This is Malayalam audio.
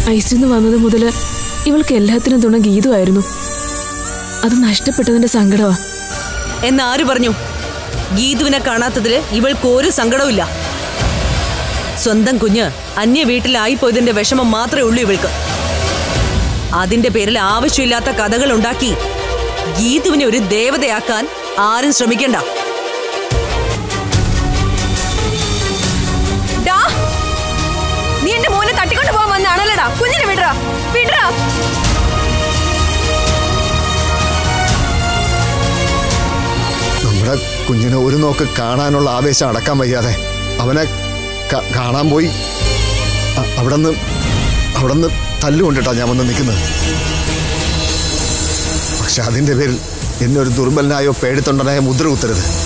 ഐസിന്ന് വന്നത് മുതൽ ഇവൾക്ക് എല്ലാത്തിനും തുണ ഗീതുവായിരുന്നു അത് നഷ്ടപ്പെട്ടതിന്റെ സങ്കടമാ എന്നാര് പറഞ്ഞു ഗീതുവിനെ കാണാത്തതില് ഇവൾക്ക് ഒരു സങ്കടവുമില്ല സ്വന്തം കുഞ്ഞ് അന്യ വീട്ടിലായിപ്പോയതിന്റെ വിഷമം മാത്രമേ ഉള്ളൂ ഇവൾക്ക് അതിന്റെ പേരിൽ ആവശ്യമില്ലാത്ത കഥകൾ ഉണ്ടാക്കി ഗീതുവിനെ ഒരു ദേവതയാക്കാൻ ആരും ശ്രമിക്കണ്ട ഡാ നീ എന്റെ മോനെ തട്ടിക്കൊണ്ട് പോകാൻ വന്നാണല്ലോടാ കുഞ്ഞിനെ വിടറാ വിടറാ നമ്മുടെ കുഞ്ഞിനെ ഒരു നോക്ക് കാണാനുള്ള ആവേശം അടക്കാൻ വയ്യാതെ അവനെ ക- കാണാൻ പോയി അ- അവിടുന്ന് അവിടുന്ന് തല്ലുകൊണ്ടിട്ടാ ഞാൻ വന്ന് നിൽക്കുന്നത് പക്ഷെ അതിൻ്റെ പേരിൽ എന്നെ ഒരു ദുർബലനായോ പേടിത്തൊണ്ടനായോ മുദ്ര കുത്തരുത്